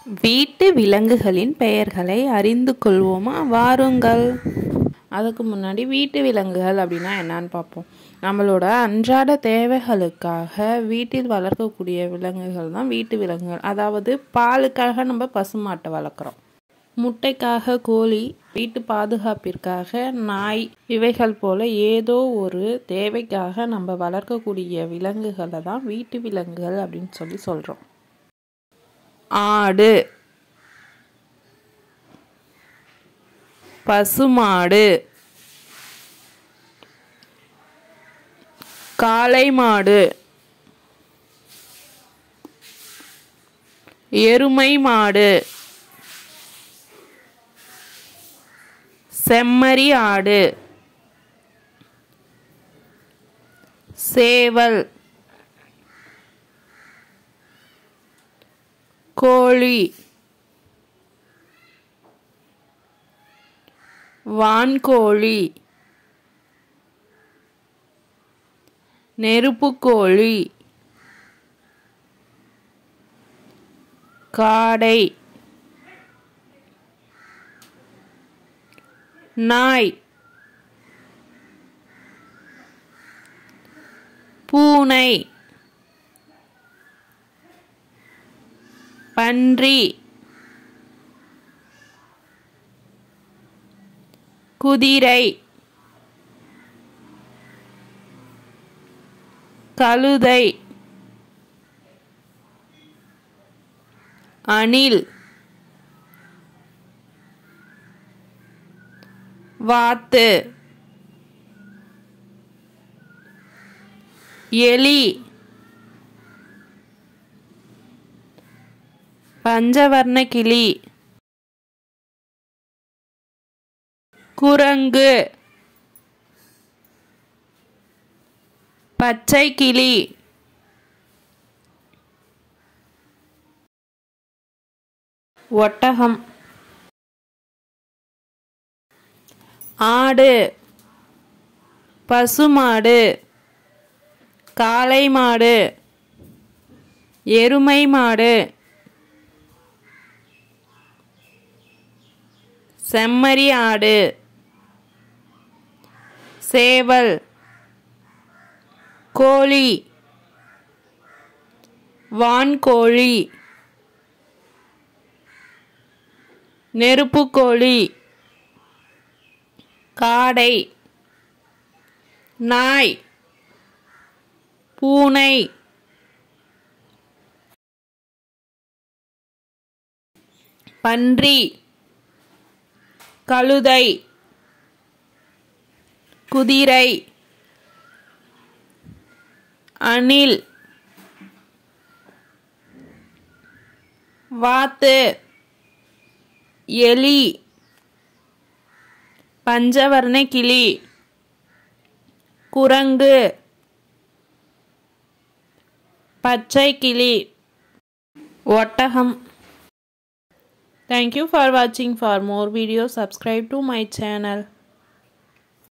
வீட்டு விலங்குகளின் பெயர்களை அறிந்து கொள்வோமா வாருங்கள் அதுக்கு முன்னாடி வீட்டு விலங்குகள் அப்படின்னா என்னன்னு பார்ப்போம் நம்மளோட அன்றாட தேவைகளுக்காக வீட்டில் வளர்க்கக்கூடிய விலங்குகள் தான் வீட்டு விலங்குகள் அதாவது பாலுக்காக நம்ம பசுமாட்டை வளர்க்குறோம் முட்டைக்காக கோழி வீட்டு பாதுகாப்பிற்காக நாய் இவைகள் போல ஏதோ ஒரு தேவைக்காக நம்ம வளர்க்கக்கூடிய விலங்குகளை தான் வீட்டு விலங்குகள் அப்படின்னு சொல்லி சொல்கிறோம் ஆடு பசுமாடு காளை மாடு எருமை மாடு செம்மறி ஆடு சேவல் கோழி வான்கோழி நெருப்புக்கோழி காடை நாய் பூனை பன்றி குதிரை கழுதை அணில் வாத்து எலி பஞ்சவர்ண கிளி குரங்கு பச்சை கிளி ஒட்டகம் ஆடு பசுமாடு காளை மாடு எருமை மாடு செம்மறி ஆடு சேவல் கோழி வான்கோழி நெருப்புக்கோழி காடை நாய் பூனை பன்றி கழுதை குதிரை அணில் வாத்து எலி பஞ்சவர்ண கிளி குரங்கு பச்சை கிளி ஒட்டகம் Thank you for watching. For more videos, subscribe to my channel.